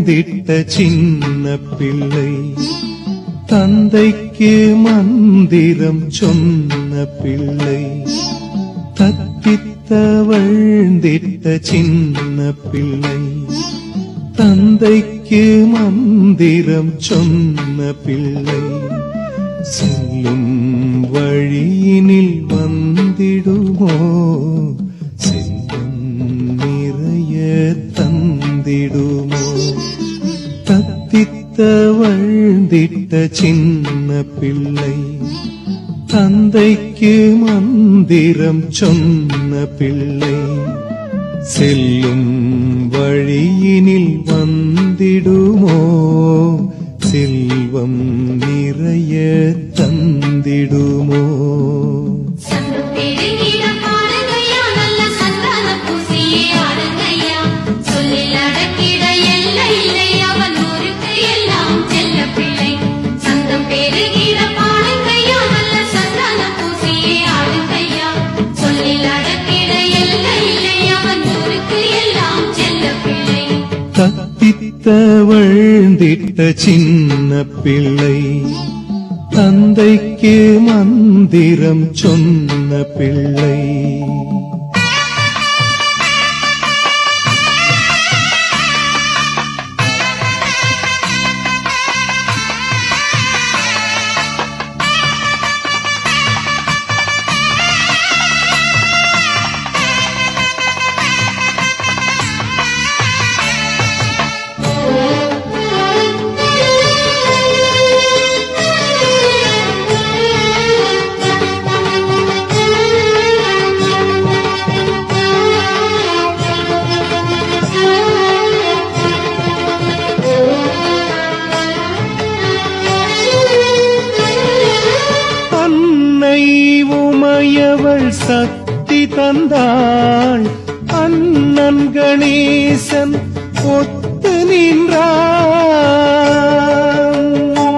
வாழ்ந்திட்ட சின்ன பிள்ளை தந்தைக்கு மந்திரம் சொன்ன பிள்ளை தத்தித்த வாழ்ந்திட்ட சின்ன பிள்ளை தந்தைக்கு மந்திரம் சொன்ன பிள்ளை செல்லும் வழியினில் வந்திடுமோ செல்லும் நிறைய தந்திடுமோ தத்தித்த வாழ்ந்திட்ட சின்ன பிள்ளை தந்தைக்கு மந்திரம் சொன்ன பிள்ளை செல்லும் வழியினில் வந்திடுமோ செல்வம் நிறைய தந்திடுமோ சந்தம் பெருகிட பாருங்கய்யா, நல்ல சந்தான பூசியே ஆடுங்கய்யா. சொல்லில் அடக்கிட எல்லை இல்லை, அவன் ஊருக்கு எல்லாம் செல்லப் பிள்ளை. சந்தம் பெருகிட பாருங்கய்யா, நல்ல சந்தான பூசியே ஆடுங்கய்யா. சொல்லில் அடக்கிட எல்லை இல்லை, அவன் ஊருக்கு எல்லாம் செல்லப் பிள்ளை. தத்தித்த வாழ்ந்திட்ட சின்ன பிள்ளை தந்தைக்கு மந்திரம் சொன்ன பிள்ளை அன்னை உமையவள் சக்தி தந்தாள் அண்ணன் கணேசன் ஒத்து நின்றான்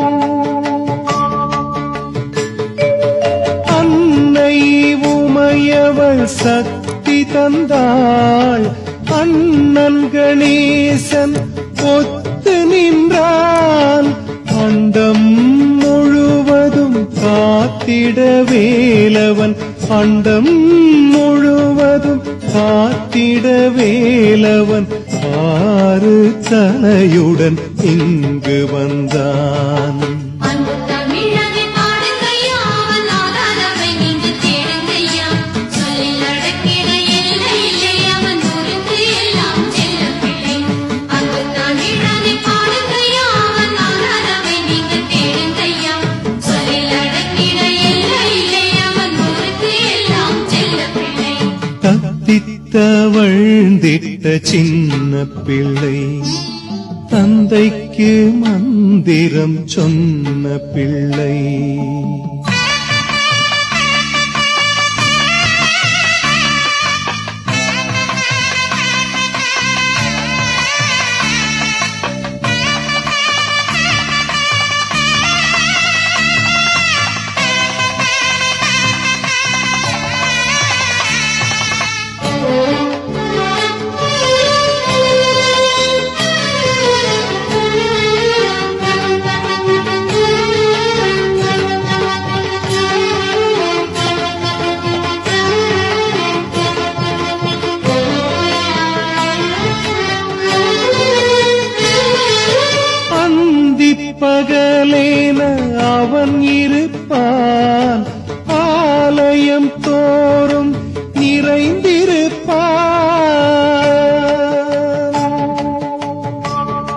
அன்னை உமையவள் சக்தி தந்தாள் அண்ணன் கணேசன் ஒத்து நின்றான் அண்டம் முழுவதும் காத்திட வேலவன் அண்டம் முழுவதும் காத்திட வேலவன் ஆறு தலையுடன் இங்கு வந்தான் அன்பு தமிழனை பாடுங்கய்யா, அவன் ஆதாரவை நீங்க தேடுங்கய்யா. சொல்லில் அடக்கிட எல்லை இல்லை, அவன் ஊருக்கு எல்லாம் செல்லப் பிள்ளை. அன்பு தமிழனை பாடுங்கய்யா, அவன் ஆதாரவை நீங்க தேடுங்கய்யா. சொல்லில் அடக்கிட எல்லை இல்லை, அவன் ஊருக்கு எல்லாம் செல்லப் பிள்ளை. தத்தித்த வாழ்ந்திட்ட சின்ன பிள்ளை தந்தைக்கு மந்திரம் சொன்ன பிள்ளை அந்தி பகலேன அவன் இருப்பான் ஆலயம் தோறும் நிறைந்திருப்பான்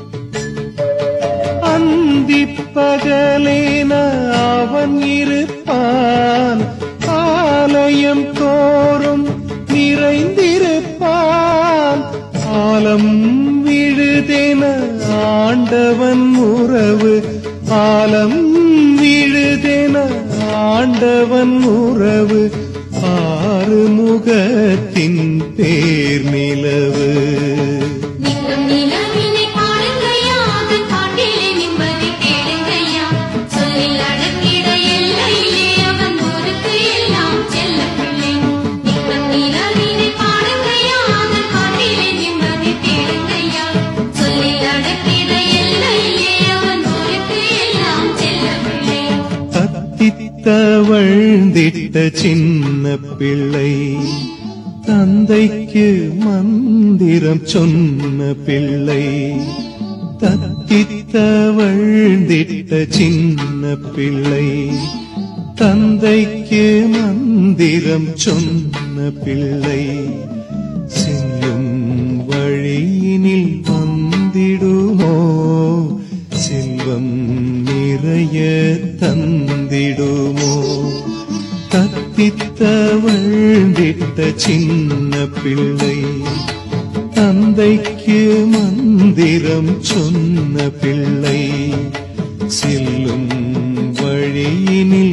அந்தி பகலேன அவன் இருப்பான் ஆலயம் தோறும் நிறைந்திருப்பான் ஆலம் விழுதென ஆண்டவன் உறவு ஆலம் விழுதென ஆண்டவன் உறவு ஆறு முகத்தின் பேர் நிலவு நித்தம் நிலவினை பாடுங்கய்யா, அதன் காட்டிலே நிம்மதி தேடுங்கய்யா. சொல்லில் அடக்கிட எல்லை இல்லை, அவன் ஊருக்கு எல்லாம் செல்லப் பிள்ளை. நித்தம் நிலவினை பாடுங்கய்யா, அதன் காட்டிலே நிம்மதி தேடுங்கய்யா. சொல்லில் அடக்கிட தத்தித்தவழ்ந்திட்ட சின்ன பிள்ளை தந்தைக்கு மந்திரம் சொன்ன பிள்ளை தத்தித்தவழ்ந்திட்ட சின்ன பிள்ளை தந்தைக்கு மந்திரம் சொன்ன பிள்ளை செல்லும் வழியினில் வந்திடுமோ செல்வம் நிறைய தந்திடுமோ தத்தித்தவழ்ந்திட்ட சின்ன பிள்ளை தந்தைக்கு மந்திரம் சொன்ன பிள்ளை செல்லும் வழியினில்